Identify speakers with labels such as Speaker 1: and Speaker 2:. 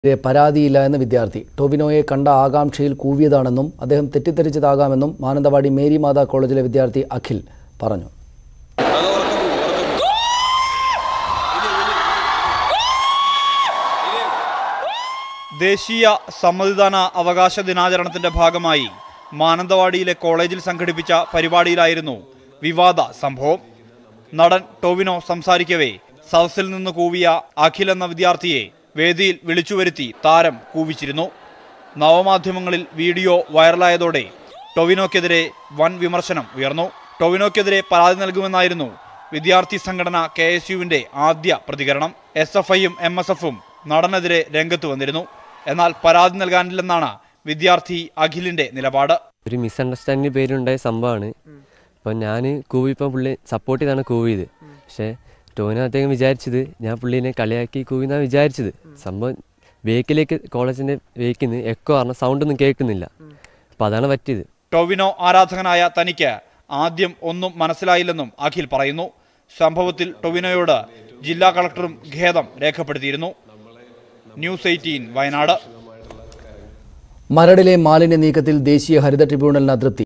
Speaker 1: രെ പരാതിയില്ല എന്ന് വിദ്യാർത്ഥി ടൊവിനോയെ കണ്ട ആകാംക്ഷയിൽ കൂവിയതാണെന്നും അദ്ദേഹം തെറ്റിദ്ധരിച്ചതാകാമെന്നും മാനന്തവാടി മേരി മാതാ കോളേജിലെ വിദ്യാർത്ഥി അഖിൽ പറഞ്ഞു
Speaker 2: ദേശീയ സമ്മതിദാന അവകാശ ദിനാചരണത്തിന്റെ ഭാഗമായി മാനന്തവാടിയിലെ കോളേജിൽ സംഘടിപ്പിച്ച പരിപാടിയിലായിരുന്നു വിവാദ സംഭവം നടൻ ടോവിനോ സംസാരിക്കവേ സദസ്സിൽ നിന്ന് കൂവിയ അഖിൽ എന്ന വിദ്യാർത്ഥിയെ വേദിയിൽ വിളിച്ചുവരുത്തി താരം കൂവിച്ചിരുന്നു നവമാധ്യമങ്ങളിൽ വീഡിയോ വൈറലായതോടെ ടൊവിനോക്കെതിരെ വൻ വിമർശനം ഉയർന്നു ടൊവിനോക്കെതിരെ പരാതി നൽകുമെന്നായിരുന്നു വിദ്യാർത്ഥി സംഘടന കെ എസ് യുവിന്റെ ആദ്യ പ്രതികരണം എസ് എഫ് ഐയും എം എസ് എഫും നടനെതിരെ രംഗത്ത് വന്നിരുന്നു എന്നാൽ പരാതി നൽകാനില്ലെന്നാണ് വിദ്യാർത്ഥി അഖിലിന്റെ നിലപാട്
Speaker 3: ഒരു മിസ്അണ്ടർസ്റ്റാൻഡിങ് പേരുണ്ടായ സംഭവമാണ് അപ്പോൾ ഞാൻ കൂവിപ്പോൾ പുള്ളി സപ്പോർട്ട് ചെയ്താണ് കൂവിയത് പക്ഷേ ടോവിനോ അദ്ദേഹം വിചാരിച്ചത് ഞാൻ പുള്ളീനെ കളിയാക്കി കൂവിന്നാണ് വിചാരിച്ചത് സംഭവം വേക്കിലേക്ക് കോളേജിൻ്റെ വേക്കിൽ നിന്ന് എക്കോ കാരണം സൗണ്ടൊന്നും കേൾക്കുന്നില്ല അപ്പോൾ അതാണ് പറ്റിയത്
Speaker 2: ടൊവിനോ ആരാധകനായ തനിക്ക് ആദ്യം ഒന്നും മനസ്സിലായില്ലെന്നും അഖിൽ പറയുന്നു സംഭവത്തിൽ ടൊവിനോയോട് ജില്ലാ കളക്ടറും ഖേദം രേഖപ്പെടുത്തിയിരുന്നു ന്യൂസ് എയ്റ്റീൻ വയനാട്
Speaker 1: മരടിലെ മാലിന്യ നീക്കത്തിൽ ദേശീയ ഹരിത ട്രിബ്യൂണലിന് അതൃപ്തി